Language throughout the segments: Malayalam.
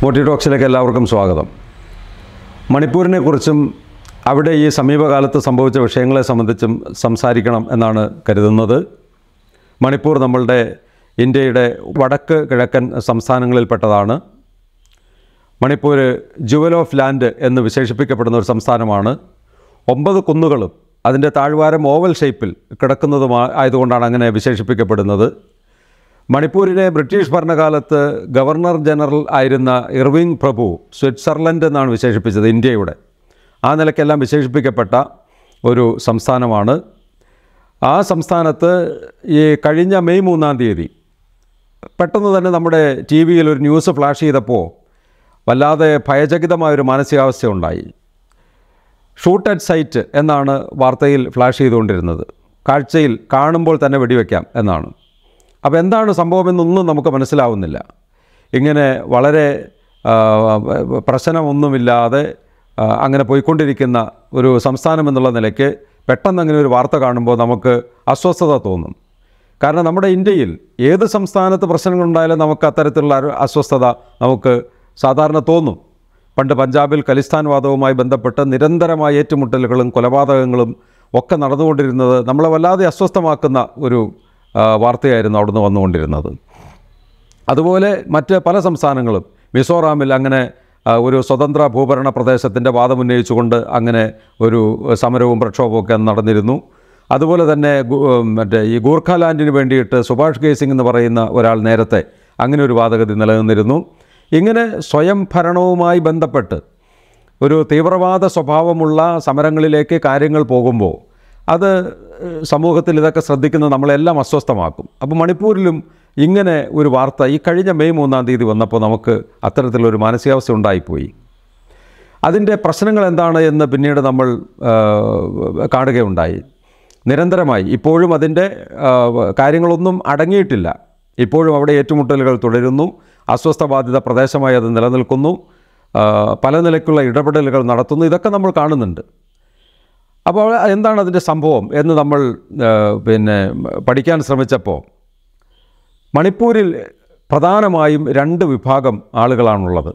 മോട്ടി ടോക്സിലേക്ക് എല്ലാവർക്കും സ്വാഗതം മണിപ്പൂരിനെ കുറിച്ചും അവിടെ ഈ സമീപകാലത്ത് സംഭവിച്ച വിഷയങ്ങളെ സംബന്ധിച്ചും സംസാരിക്കണം എന്നാണ് കരുതുന്നത് മണിപ്പൂർ നമ്മളുടെ ഇന്ത്യയുടെ വടക്ക് കിഴക്കൻ സംസ്ഥാനങ്ങളിൽപ്പെട്ടതാണ് മണിപ്പൂർ ജുവൽ ഓഫ് ലാൻഡ് എന്ന് വിശേഷിപ്പിക്കപ്പെടുന്ന ഒരു സംസ്ഥാനമാണ് ഒമ്പത് കുന്നുകളും അതിൻ്റെ താഴ്വാരം ഓവൽ ഷേപ്പിൽ കിടക്കുന്നതുമാ ആയതുകൊണ്ടാണ് അങ്ങനെ വിശേഷിപ്പിക്കപ്പെടുന്നത് മണിപ്പൂരിനെ ബ്രിട്ടീഷ് ഭരണകാലത്ത് ഗവർണർ ജനറൽ ആയിരുന്ന ഇർവിംഗ് പ്രഭു സ്വിറ്റ്സർലൻഡ് എന്നാണ് വിശേഷിപ്പിച്ചത് ഇന്ത്യയുടെ ആ നിലയ്ക്കെല്ലാം വിശേഷിപ്പിക്കപ്പെട്ട ഒരു സംസ്ഥാനമാണ് ആ സംസ്ഥാനത്ത് ഈ കഴിഞ്ഞ മെയ് മൂന്നാം തീയതി പെട്ടെന്ന് തന്നെ നമ്മുടെ ടി വിയിൽ ഒരു ന്യൂസ് ഫ്ലാഷ് ചെയ്തപ്പോൾ വല്ലാതെ ഭയചകിതമായൊരു മാനസികാവസ്ഥ ഉണ്ടായി ഷൂട്ട് അറ്റ് സൈറ്റ് എന്നാണ് വാർത്തയിൽ ഫ്ലാഷ് ചെയ്തുകൊണ്ടിരുന്നത് കാഴ്ചയിൽ കാണുമ്പോൾ തന്നെ വെടിവെക്കാം എന്നാണ് അപ്പോൾ എന്താണ് സംഭവമെന്നൊന്നും നമുക്ക് മനസ്സിലാവുന്നില്ല ഇങ്ങനെ വളരെ ആ, പ്രശ്നമൊന്നുമില്ലാതെ ആ, അങ്ങനെ പോയിക്കൊണ്ടിരിക്കുന്ന ഒരു സംസ്ഥാനം എന്നുള്ള നിലയ്ക്ക് പെട്ടെന്ന് അങ്ങനെ ഒരു വാർത്ത കാണുമ്പോൾ നമുക്ക് അസ്വസ്ഥത തോന്നും കാരണം നമ്മുടെ ഇന്ത്യയിൽ ഏത് സംസ്ഥാനത്ത് പ്രശ്നങ്ങളുണ്ടായാലും നമുക്ക് അത്തരത്തിലുള്ള ഒരു അസ്വസ്ഥത നമുക്ക് സാധാരണ തോന്നും പണ്ട് പഞ്ചാബിൽ ഖലിസ്ഥാൻ വാദവുമായി ബന്ധപ്പെട്ട് നിരന്തരമായ ഏറ്റുമുട്ടലുകളും കൊലപാതകങ്ങളും ഒക്കെ നടന്നുകൊണ്ടിരുന്നത് നമ്മളെ വല്ലാതെ അസ്വസ്ഥമാക്കുന്ന ഒരു ആ, വാർത്തയായിരുന്നു അവിടുന്ന് വന്നുകൊണ്ടിരുന്നത് അതുപോലെ മറ്റ് പല സംസ്ഥാനങ്ങളും മിസോറാമിൽ അങ്ങനെ ആ, ഒരു സ്വതന്ത്ര ഭൂഭരണ പ്രദേശത്തിൻ്റെ വാദമുന്നയിച്ചുകൊണ്ട് അങ്ങനെ ഒരു സമരവും പ്രക്ഷോഭമൊക്കെ നടന്നിരുന്നു അതുപോലെ തന്നെ ഗു- ഉം, മറ്റേ ഈ ഗൂർഖാലാൻഡിന് വേണ്ടിയിട്ട് സുഭാഷ് ഗേസിംഗ് എന്ന് പറയുന്ന ഒരാൾ നേരത്തെ അങ്ങനെ ഒരു വാദഗതി നിലനിന്നിരുന്നു ഇങ്ങനെ സ്വയം ഭരണവുമായി ബന്ധപ്പെട്ട് ഒരു തീവ്രവാദ സ്വഭാവമുള്ള സമരങ്ങളിലേക്ക് കാര്യങ്ങൾ പോകുമ്പോൾ അത് ഏഹ്, സമൂഹത്തിൽ ഇതൊക്കെ ശ്രദ്ധിക്കുന്ന നമ്മളെല്ലാം അസ്വസ്ഥമാക്കും അപ്പോൾ മണിപ്പൂരിലും ഇങ്ങനെ ഒരു വാർത്ത ഈ കഴിഞ്ഞ മെയ് മൂന്നാം തീയതി വന്നപ്പോൾ നമുക്ക് അത്തരത്തിലൊരു മാനസികാവസ്ഥ ഉണ്ടായിപ്പോയി അതിൻ്റെ പ്രശ്നങ്ങൾ എന്താണ് എന്ന് പിന്നീട് നമ്മൾ ആ, കാണുകയുണ്ടായി നിരന്തരമായി ഇപ്പോഴും അതിൻ്റെ ആ, കാര്യങ്ങളൊന്നും അടങ്ങിയിട്ടില്ല ഇപ്പോഴും അവിടെ ഏറ്റുമുട്ടലുകൾ തുടരുന്നു അസ്വസ്ഥബാധിത പ്രദേശമായി അത് നിലനിൽക്കുന്നു ആ, പല നിലയ്ക്കുള്ള ഇടപെടലുകൾ നടത്തുന്നു ഇതൊക്കെ നമ്മൾ കാണുന്നുണ്ട് അപ്പോൾ എന്താണ് അതിൻ്റെ സംഭവം എന്ന് നമ്മൾ ആ, പിന്നെ പഠിക്കാൻ ശ്രമിച്ചപ്പോൾ മണിപ്പൂരിൽ പ്രധാനമായും രണ്ട് വിഭാഗം ആളുകളാണുള്ളത്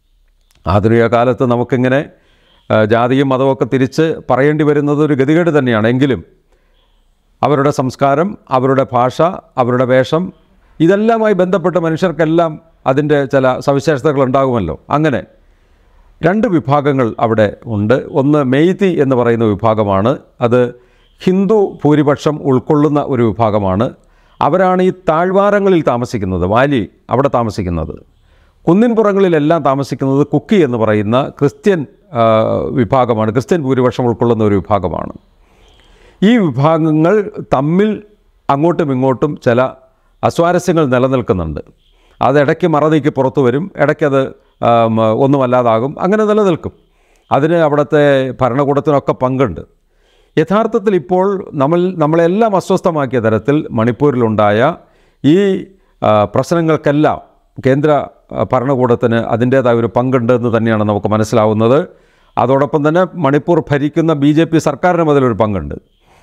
ആധുനിക കാലത്ത് നമുക്കിങ്ങനെ ആ, ജാതിയും മതമൊക്കെ തിരിച്ച് പറയേണ്ടി വരുന്നത് ഒരു ഗതികേട് തന്നെയാണ് എങ്കിലും അവരുടെ സംസ്കാരം അവരുടെ ഭാഷ അവരുടെ വേഷം ഇതെല്ലാമായി ബന്ധപ്പെട്ട് മനുഷ്യർക്കെല്ലാം അതിൻ്റെ ചില സവിശേഷതകൾ ഉണ്ടാകുമല്ലോ അങ്ങനെ രണ്ട് വിഭാഗങ്ങൾ അവിടെ ഉണ്ട് ഒന്ന് മെയ്തി എന്ന് പറയുന്ന വിഭാഗമാണ് അത് ഹിന്ദു ഭൂരിപക്ഷം ഉൾക്കൊള്ളുന്ന ഒരു വിഭാഗമാണ് അവരാണ് ഈ താഴ്വാരങ്ങളിൽ താമസിക്കുന്നത് വാലി അവിടെ താമസിക്കുന്നത് കുന്നിൻപുറങ്ങളിലെല്ലാം താമസിക്കുന്നത് കുക്കി എന്ന് പറയുന്ന ക്രിസ്ത്യൻ ആ, വിഭാഗമാണ് ക്രിസ്ത്യൻ ഭൂരിപക്ഷം ഉൾക്കൊള്ളുന്ന ഒരു വിഭാഗമാണ് ഈ വിഭാഗങ്ങൾ തമ്മിൽ അങ്ങോട്ടും ഇങ്ങോട്ടും ചില അസ്വാരസ്യങ്ങൾ നിലനിൽക്കുന്നുണ്ട് അത് ഇടയ്ക്ക് മറനീക്കി പുറത്തു വരും ഇടയ്ക്കത് ആം, ഒന്നുമല്ലാതാകും അങ്ങനെ നിലനിൽക്കും അതിന് അവിടുത്തെ ഭരണകൂടത്തിനൊക്കെ പങ്കുണ്ട് യഥാർത്ഥത്തിൽ ഇപ്പോൾ നമ്മൾ നമ്മളെല്ലാം അസ്വസ്ഥമാക്കിയ തരത്തിൽ മണിപ്പൂരിലുണ്ടായ ഈ ആ, പ്രശ്നങ്ങൾക്കെല്ലാം കേന്ദ്ര ആ, ഭരണകൂടത്തിന് അതിൻ്റേതായ ഒരു പങ്കുണ്ട് എന്ന് തന്നെയാണ് നമുക്ക് മനസ്സിലാവുന്നത് അതോടൊപ്പം തന്നെ മണിപ്പൂർ ഭരിക്കുന്ന ബി ജെ പി സർക്കാരിനും അതിലൊരു പങ്കുണ്ട്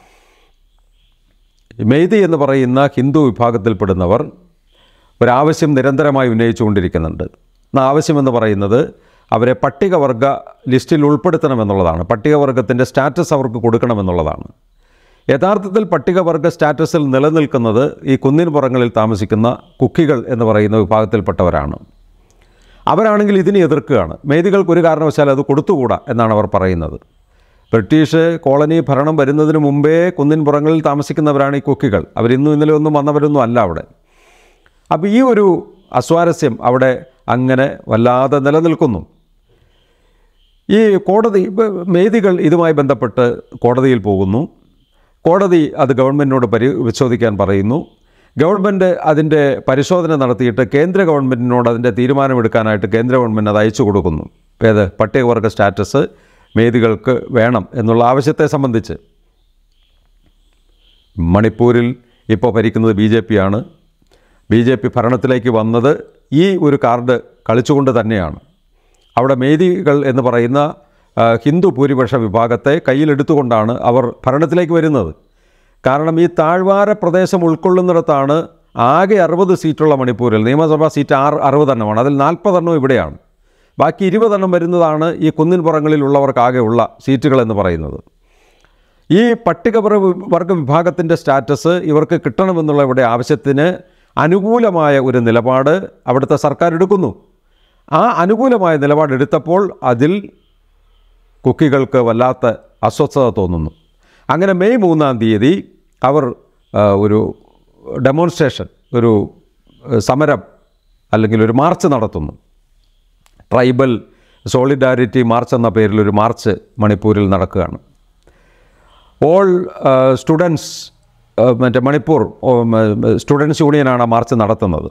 മെയ്തി എന്ന് പറയുന്ന ഹിന്ദു വിഭാഗത്തിൽപ്പെടുന്നവർ ഒരാവശ്യം നിരന്തരമായി ഉന്നയിച്ചുകൊണ്ടിരിക്കുന്നുണ്ട് ആ ആവശ്യമെന്ന് പറയുന്നത് അവരെ പട്ടികവർഗ ലിസ്റ്റിൽ ഉൾപ്പെടുത്തണമെന്നുള്ളതാണ് പട്ടികവർഗത്തിൻ്റെ സ്റ്റാറ്റസ് അവർക്ക് കൊടുക്കണമെന്നുള്ളതാണ് യഥാർത്ഥത്തിൽ പട്ടികവർഗ സ്റ്റാറ്റസിൽ നിലനിൽക്കുന്നത് ഈ കുന്നിൻ പുറങ്ങളിൽ താമസിക്കുന്ന കുക്കികൾ എന്ന് പറയുന്ന വിഭാഗത്തിൽപ്പെട്ടവരാണ് അവരാണെങ്കിൽ ഇതിനെ എതിർക്കുകയാണ് മേദികൾക്ക് ഒരു കാരണവശാലും അത് കൊടുത്തുകൂടാ എന്നാണ് അവർ പറയുന്നത് ബ്രിട്ടീഷ് കോളനി ഭരണം വരുന്നതിന് മുമ്പേ കുന്നിൻപുറങ്ങളിൽ താമസിക്കുന്നവരാണ് ഈ കുക്കികൾ അവരിന്നും ഇന്നലെ ഒന്നും വന്നവരൊന്നും അല്ല അവിടെ അപ്പോൾ ഈ ഒരു അസ്വാരസ്യം അവിടെ അങ്ങനെ വല്ലാതെ നിലനിൽക്കുന്നു ഈ കോടതി ഇപ്പ മേദികൾ ഇതുമായി ബന്ധപ്പെട്ട് കോടതിയിൽ പോകുന്നു കോടതി അത് ഗവൺമെൻറ്റിനോട് പരിശോധിക്കാൻ പറയുന്നു ഗവൺമെൻറ് അതിൻ്റെ പരിശോധന നടത്തിയിട്ട് കേന്ദ്ര ഗവൺമെൻറ്റിനോട് അതിൻ്റെ തീരുമാനമെടുക്കാനായിട്ട് കേന്ദ്ര ഗവൺമെൻറ് അത് അയച്ചു കൊടുക്കുന്നു ഏത് പട്ടികവർഗ സ്റ്റാറ്റസ് മേദികൾക്ക് വേണം എന്നുള്ള ആവശ്യത്തെ സംബന്ധിച്ച് മണിപ്പൂരിൽ ഇപ്പോൾ ഭരിക്കുന്നത് ബി ജെ പി ആണ് ബി ജെ പി ഭരണത്തിലേക്ക് വന്നത് ഈ ഒരു കാർഡ് കളിച്ചുകൊണ്ട് തന്നെയാണ് അവിടെ മേദികൾ എന്ന് പറയുന്ന ആ, ഹിന്ദു ഭൂരിപക്ഷ വിഭാഗത്തെ കയ്യിലെടുത്തുകൊണ്ടാണ് അവർ ഭരണത്തിലേക്ക് വരുന്നത് കാരണം ഈ താഴ്വാര പ്രദേശം ഉൾക്കൊള്ളുന്നിടത്താണ് ആകെ അറുപത് സീറ്റുള്ള മണിപ്പൂരിൽ നിയമസഭാ സീറ്റ് ആറ് അറുപതെണ്ണമാണ് അതിൽ നാൽപ്പതെണ്ണം ഇവിടെയാണ് ബാക്കി ഇരുപതെണ്ണം വരുന്നതാണ് ഈ കുന്നിൻ പുറങ്ങളിലുള്ളവർക്കാകെയുള്ള സീറ്റുകൾ എന്ന് പറയുന്നത് ഈ പട്ടികവർഗ വർഗ വിഭാഗത്തിൻ്റെ സ്റ്റാറ്റസ് ഇവർക്ക് കിട്ടണമെന്നുള്ള ഇവിടെ ആവശ്യത്തിന് അനുകൂലമായ ഒരു നിലപാട് അവിടുത്തെ സർക്കാർ എടുക്കുന്നു ആ അനുകൂലമായ നിലപാടെടുത്തപ്പോൾ അതിൽ കുക്കികൾക്ക് വല്ലാത്ത അസ്വസ്ഥത തോന്നുന്നു അങ്ങനെ മെയ് മൂന്നാം തീയതി അവർ ആ, ഒരു ഡെമോൺസ്ട്രേഷൻ ഒരു ആ, സമരം അല്ലെങ്കിൽ ഒരു മാർച്ച് നടത്തുന്നു ട്രൈബൽ സോളിഡാരിറ്റി മാർച്ച് എന്ന പേരിൽ ഒരു മാർച്ച് മണിപ്പൂരിൽ നടക്കുകയാണ് ഓൾ സ്റ്റുഡൻസ് മറ്റേ മണിപ്പൂർ സ്റ്റുഡൻസ് യൂണിയനാണ് ആ മാർച്ച് നടത്തുന്നത്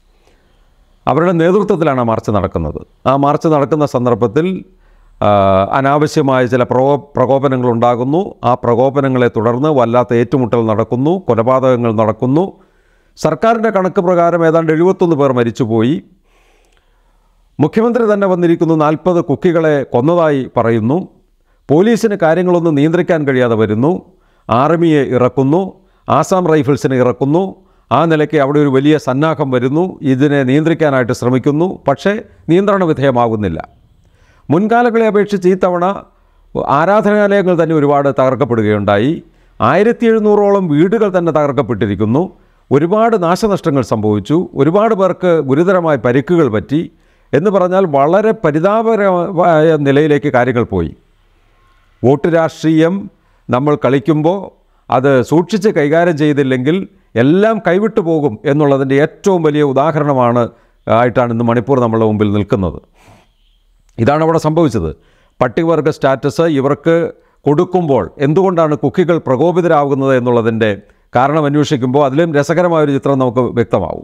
അവരുടെ നേതൃത്വത്തിലാണ് ആ മാർച്ച് നടക്കുന്നത് ആ മാർച്ച് നടക്കുന്ന സന്ദർഭത്തിൽ ആ, അനാവശ്യമായ ചില പ്രകോ പ്രകോപനങ്ങൾ ഉണ്ടാകുന്നു ആ പ്രകോപനങ്ങളെ തുടർന്ന് വല്ലാത്ത ഏറ്റുമുട്ടൽ നടക്കുന്നു കൊലപാതകങ്ങൾ നടക്കുന്നു സർക്കാരിൻ്റെ കണക്ക് പ്രകാരം ഏതാണ്ട് എഴുപത്തൊന്ന് പേർ മരിച്ചുപോയി മുഖ്യമന്ത്രി തന്നെ വന്നിരിക്കുന്നു നാൽപ്പത് കുക്കികളെ കൊന്നതായി പറയുന്നു പോലീസിന് കാര്യങ്ങളൊന്നും നിയന്ത്രിക്കാൻ കഴിയാതെ വരുന്നു ആർമിയെ ഇറക്കുന്നു ആസാം റൈഫിൾസിനെ ഇറക്കുന്നു ആ നിലയ്ക്ക് അവിടെ ഒരു വലിയ സന്നാഹം വരുന്നു ഇതിനെ നിയന്ത്രിക്കാനായിട്ട് ശ്രമിക്കുന്നു പക്ഷേ നിയന്ത്രണ വിധേയമാകുന്നില്ല മുൻകാലങ്ങളെ അപേക്ഷിച്ച് ഈ തവണ ആരാധനാലയങ്ങൾ തന്നെ ഒരുപാട് തകർക്കപ്പെടുകയുണ്ടായി ആയിരത്തി എഴുന്നൂറോളം വീടുകൾ തന്നെ തകർക്കപ്പെട്ടിരിക്കുന്നു ഒരുപാട് നാശനഷ്ടങ്ങൾ സംഭവിച്ചു ഒരുപാട് പേർക്ക് ഗുരുതരമായ പരിക്കുകൾ പറ്റി എന്ന് പറഞ്ഞാൽ വളരെ പരിതാപകരമായ നിലയിലേക്ക് കാര്യങ്ങൾ പോയി വോട്ട് രാഷ്ട്രീയം നമ്മൾ കളിക്കുമ്പോൾ അത് സൂക്ഷിച്ച് കൈകാര്യം ചെയ്തില്ലെങ്കിൽ എല്ലാം കൈവിട്ടു പോകും എന്നുള്ളതിൻ്റെ ഏറ്റവും വലിയ ഉദാഹരണമാണ് ആയിട്ടാണ് ഇന്ന് മണിപ്പൂർ നമ്മളുടെ മുമ്പിൽ നിൽക്കുന്നത് ഇതാണ് അവിടെ സംഭവിച്ചത് പട്ടികവർഗ സ്റ്റാറ്റസ് ഇവർക്ക് കൊടുക്കുമ്പോൾ എന്തുകൊണ്ടാണ് കുക്കികൾ പ്രകോപിതരാകുന്നത് എന്നുള്ളതിൻ്റെ കാരണം അന്വേഷിക്കുമ്പോൾ അതിലും രസകരമായൊരു ചിത്രം നമുക്ക് വ്യക്തമാവും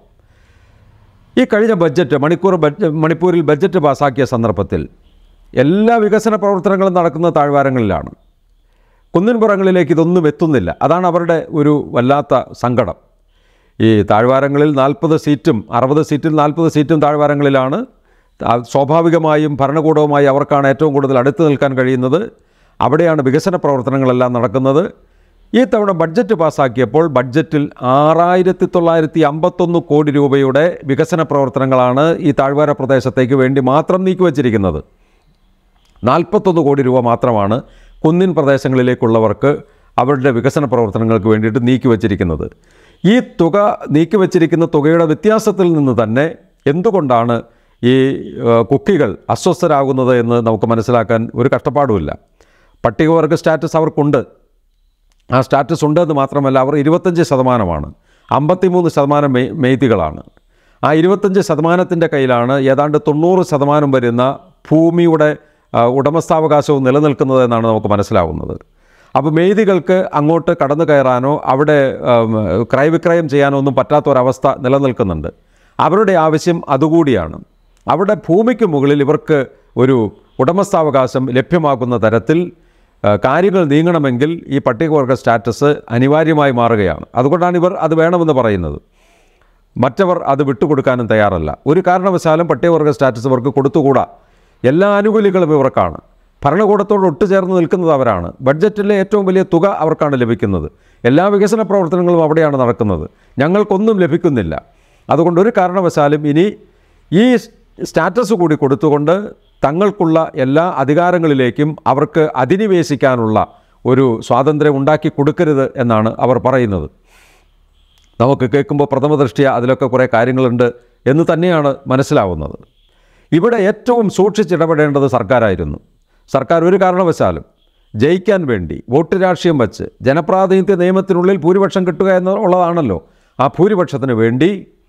ഈ കഴിഞ്ഞ ബഡ്ജറ്റ് മണിക്കൂർ ബഡ്ജ മണിപ്പൂരിൽ ബഡ്ജറ്റ് പാസാക്കിയ സന്ദർഭത്തിൽ എല്ലാ വികസന പ്രവർത്തനങ്ങളും നടക്കുന്ന താഴ്വാരങ്ങളിലാണ് കുന്നിൻപുറങ്ങളിലേക്ക് ഇതൊന്നും എത്തുന്നില്ല അതാണ് അവരുടെ ഒരു വല്ലാത്ത സങ്കടം ഈ താഴ്വാരങ്ങളിൽ നാൽപ്പത് സീറ്റും അറുപത് സീറ്റിൽ നാൽപ്പത് സീറ്റും താഴ്വാരങ്ങളിലാണ് ആ, സ്വാഭാവികമായും ഭരണകൂടവുമായി അവർക്കാണ് ഏറ്റവും കൂടുതൽ അടുത്ത് നിൽക്കാൻ കഴിയുന്നത് അവിടെയാണ് വികസന പ്രവർത്തനങ്ങളെല്ലാം നടക്കുന്നത് ഈ തവണ ബഡ്ജറ്റ് പാസ്സാക്കിയപ്പോൾ ബഡ്ജറ്റിൽ ആറായിരത്തി തൊള്ളായിരത്തി അമ്പത്തൊന്ന് കോടി രൂപയുടെ വികസന പ്രവർത്തനങ്ങളാണ് ഈ താഴ്വാര പ്രദേശത്തേക്ക് വേണ്ടി മാത്രം നീക്കിവച്ചിരിക്കുന്നത് നാൽപ്പത്തൊന്ന് കോടി രൂപ മാത്രമാണ് കുന്നിൻ പ്രദേശങ്ങളിലേക്കുള്ളവർക്ക് അവരുടെ വികസന പ്രവർത്തനങ്ങൾക്ക് വേണ്ടിയിട്ട് നീക്കിവച്ചിരിക്കുന്നത് ഈ തുക നീക്കിവച്ചിരിക്കുന്ന തുകയുടെ വ്യത്യാസത്തിൽ നിന്ന് തന്നെ എന്തുകൊണ്ടാണ് ഈ ഏഹ്, കുക്കികൾ അസ്വസ്ഥരാകുന്നത് എന്ന് നമുക്ക് മനസ്സിലാക്കാൻ ഒരു കഷ്ടപ്പാടുമില്ല പട്ടികവർഗ സ്റ്റാറ്റസ് അവർക്കുണ്ട് ആ സ്റ്റാറ്റസ് ഉണ്ട് എന്ന് മാത്രമല്ല അവർ ഇരുപത്തഞ്ച് ശതമാനമാണ് അമ്പത്തിമൂന്ന് ശതമാനം മെയ് മെയ്തികളാണ് ആ ഇരുപത്തഞ്ച് ശതമാനത്തിൻ്റെ കയ്യിലാണ് ഏതാണ്ട് തൊണ്ണൂറ് ശതമാനം വരുന്ന ഭൂമിയുടെ ആ, ഉടമസ്ഥാവകാശവും നിലനിൽക്കുന്നത് എന്നാണ് നമുക്ക് മനസ്സിലാവുന്നത് അപ്പോൾ മെയ്തികൾക്ക് അങ്ങോട്ട് കടന്നു കയറാനോ അവിടെ ആം, ക്രയവിക്രയം ചെയ്യാനോ ഒന്നും പറ്റാത്ത ഒരവസ്ഥ നിലനിൽക്കുന്നുണ്ട് അവരുടെ ആവശ്യം അതുകൂടിയാണ് അവിടെ ഭൂമിക്ക് മുകളിൽ ഇവർക്ക് ഒരു ഉടമസ്ഥാവകാശം ലഭ്യമാക്കുന്ന തരത്തിൽ ആ, കാര്യങ്ങൾ നീങ്ങണമെങ്കിൽ ഈ പട്ടികവർഗ സ്റ്റാറ്റസ് അനിവാര്യമായി മാറുകയാണ് അതുകൊണ്ടാണ് ഇവർ അത് വേണമെന്ന് പറയുന്നത് മറ്റവർ അത് വിട്ടുകൊടുക്കാനും തയ്യാറല്ല ഒരു കാരണവശാലും പട്ടികവർഗ സ്റ്റാറ്റസ് ഇവർക്ക് കൊടുത്തുകൂടാ എല്ലാ ആനുകൂല്യങ്ങളും ഇവർക്കാണ് ഭരണകൂടത്തോട് ഒട്ടുചേർന്ന് നിൽക്കുന്നത് അവരാണ് ബഡ്ജറ്റിലെ ഏറ്റവും വലിയ തുക അവർക്കാണ് ലഭിക്കുന്നത് എല്ലാ വികസന പ്രവർത്തനങ്ങളും അവിടെയാണ് നടക്കുന്നത് ഞങ്ങൾക്കൊന്നും ലഭിക്കുന്നില്ല അതുകൊണ്ട് ഒരു കാരണവശാലും ഇനി ഈ സ്റ്റാറ്റസ് കൂടി കൊടുത്തുകൊണ്ട് തങ്ങൾക്കുള്ള എല്ലാ അധികാരങ്ങളിലേക്കും അവർക്ക് അധിനിവേശിക്കാനുള്ള ഒരു സ്വാതന്ത്ര്യം ഉണ്ടാക്കി കൊടുക്കരുത് എന്നാണ് അവർ പറയുന്നത് നമുക്ക് കേൾക്കുമ്പോൾ പ്രഥമ ദൃഷ്ടിയ അതിലൊക്കെ കുറേ കാര്യങ്ങളുണ്ട് എന്ന് തന്നെയാണ് മനസ്സിലാവുന്നത് ഇവിടെ ഏറ്റവും സൂക്ഷിച്ചിടപെടേണ്ടത് സർക്കാരായിരുന്നു സർക്കാർ ഒരു കാരണവശാലും ജയിക്കാൻ വേണ്ടി വോട്ട് രാഷ്ട്രീയം വച്ച് ജനപ്രാതിനിധ്യ നിയമത്തിനുള്ളിൽ ഭൂരിപക്ഷം കിട്ടുക എന്നുള്ളതാണല്ലോ ആ ഭൂരിപക്ഷത്തിന് വേണ്ടി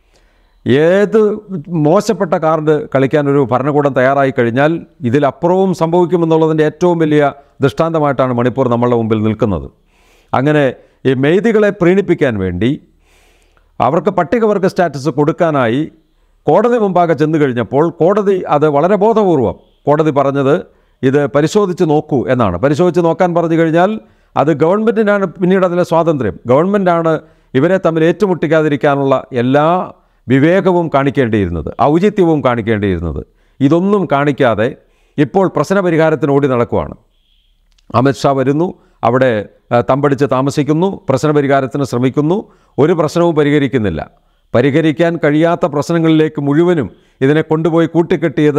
ഏത് മോശപ്പെട്ട കാർഡ് കളിക്കാൻ ഒരു ഭരണകൂടം തയ്യാറായി കഴിഞ്ഞാൽ ഇതിലപ്പുറവും സംഭവിക്കുമെന്നുള്ളതിൻ്റെ ഏറ്റവും വലിയ ദൃഷ്ടാന്തമായിട്ടാണ് മണിപ്പൂർ നമ്മളുടെ മുമ്പിൽ നിൽക്കുന്നത് അങ്ങനെ ഈ മെയ്തികളെ പ്രീണിപ്പിക്കാൻ വേണ്ടി അവർക്ക് പട്ടികവർഗ സ്റ്റാറ്റസ് കൊടുക്കാനായി കോടതി മുമ്പാകെ ചെന്ന് കഴിഞ്ഞപ്പോൾ കോടതി അത് വളരെ ബോധപൂർവം കോടതി പറഞ്ഞത് ഇത് പരിശോധിച്ച് നോക്കൂ എന്നാണ് പരിശോധിച്ച് നോക്കാൻ പറഞ്ഞു കഴിഞ്ഞാൽ അത് ഗവൺമെൻറ്റിനാണ് പിന്നീട് അതിലെ സ്വാതന്ത്ര്യം ഗവൺമെൻറ്റാണ് ഇവരെ തമ്മിൽ ഏറ്റുമുട്ടിക്കാതിരിക്കാനുള്ള എല്ലാ വിവേകവും കാണിക്കേണ്ടിയിരുന്നത് ഔചിത്യവും കാണിക്കേണ്ടിയിരുന്നത് ഇതൊന്നും കാണിക്കാതെ ഇപ്പോൾ പ്രശ്നപരിഹാരത്തിന് ഓടി നടക്കുവാണ് അമിത്ഷാ വരുന്നു അവിടെ ആ, തമ്പടിച്ച് താമസിക്കുന്നു പ്രശ്നപരിഹാരത്തിന് ശ്രമിക്കുന്നു ഒരു പ്രശ്നവും പരിഹരിക്കുന്നില്ല പരിഹരിക്കാൻ കഴിയാത്ത പ്രശ്നങ്ങളിലേക്ക് മുഴുവനും ഇതിനെ കൊണ്ടുപോയി കൂട്ടിക്കെട്ടിയത്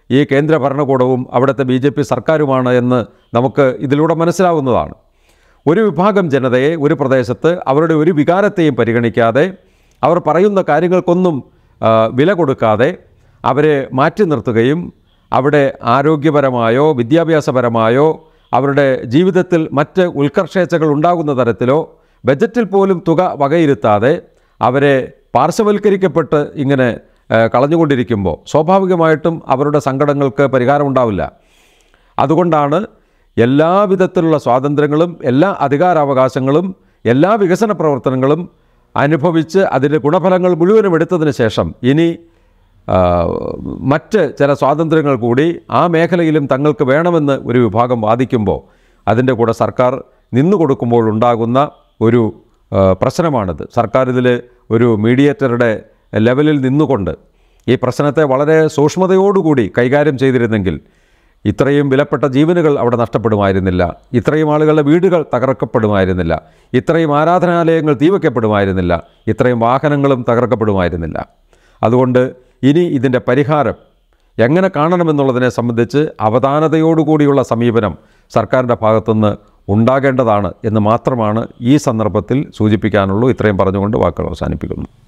ഈ കേന്ദ്ര ഭരണകൂടവും അവിടുത്തെ ബി ജെ പി സർക്കാരുമാണ് എന്ന് നമുക്ക് ഇതിലൂടെ മനസ്സിലാവുന്നതാണ് ഒരു വിഭാഗം ജനതയെ ഒരു പ്രദേശത്ത് അവരുടെ ഒരു വികാരത്തെയും പരിഗണിക്കാതെ അവർ പറയുന്ന കാര്യങ്ങൾക്കൊന്നും ആ, വില കൊടുക്കാതെ അവരെ മാറ്റി നിർത്തുകയും അവിടെ ആരോഗ്യപരമായോ വിദ്യാഭ്യാസപരമായോ അവരുടെ ജീവിതത്തിൽ മറ്റ് ഉത്കർഷേച്ഛകൾ ഉണ്ടാകുന്ന തരത്തിലോ ബജറ്റിൽ പോലും തുക വകയിരുത്താതെ അവരെ പാർശ്വവൽക്കരിക്കപ്പെട്ട് ഇങ്ങനെ ആ, കളഞ്ഞുകൊണ്ടിരിക്കുമ്പോൾ സ്വാഭാവികമായിട്ടും അവരുടെ സങ്കടങ്ങൾക്ക് പരിഹാരമുണ്ടാവില്ല അതുകൊണ്ടാണ് എല്ലാവിധത്തിലുള്ള സ്വാതന്ത്ര്യങ്ങളും എല്ലാ അധികാരാവകാശങ്ങളും എല്ലാ വികസന പ്രവർത്തനങ്ങളും അനുഭവിച്ച് അതിൻ്റെ ഗുണഫലങ്ങൾ മുഴുവനും എടുത്തതിന് ശേഷം ഇനി ആ, മറ്റ് ചില സ്വാതന്ത്ര്യങ്ങൾ കൂടി ആ മേഖലയിലും തങ്ങൾക്ക് വേണമെന്ന് ഒരു വിഭാഗം വാദിക്കുമ്പോൾ അതിൻ്റെ കൂടെ സർക്കാർ നിന്നു കൊടുക്കുമ്പോൾ ഉണ്ടാകുന്ന ഒരു ആ, പ്രശ്നമാണിത് സർക്കാർ ഇതിൽ ഒരു മീഡിയേറ്ററുടെ ലെവലിൽ നിന്നുകൊണ്ട് ഈ പ്രശ്നത്തെ വളരെ സൂക്ഷ്മതയോടുകൂടി കൈകാര്യം ചെയ്തിരുന്നെങ്കിൽ ഇത്രയും വിലപ്പെട്ട ജീവനുകൾ അവിടെ നഷ്ടപ്പെടുമായിരുന്നില്ല ഇത്രയും ആളുകളുടെ വീടുകൾ തകർക്കപ്പെടുമായിരുന്നില്ല ഇത്രയും ആരാധനാലയങ്ങൾ തീവയ്ക്കപ്പെടുമായിരുന്നില്ല ഇത്രയും വാഹനങ്ങളും തകർക്കപ്പെടുമായിരുന്നില്ല അതുകൊണ്ട് ഇനി ഇതിൻ്റെ പരിഹാരം എങ്ങനെ കാണണമെന്നുള്ളതിനെ സംബന്ധിച്ച് അവധാനതയോടുകൂടിയുള്ള സമീപനം സർക്കാരിൻ്റെ ഭാഗത്തുനിന്ന് ഉണ്ടാകേണ്ടതാണ് എന്ന് മാത്രമാണ് ഈ സന്ദർഭത്തിൽ സൂചിപ്പിക്കാനുള്ളൂ ഇത്രയും പറഞ്ഞുകൊണ്ട് വാക്കുകൾ അവസാനിപ്പിക്കുന്നു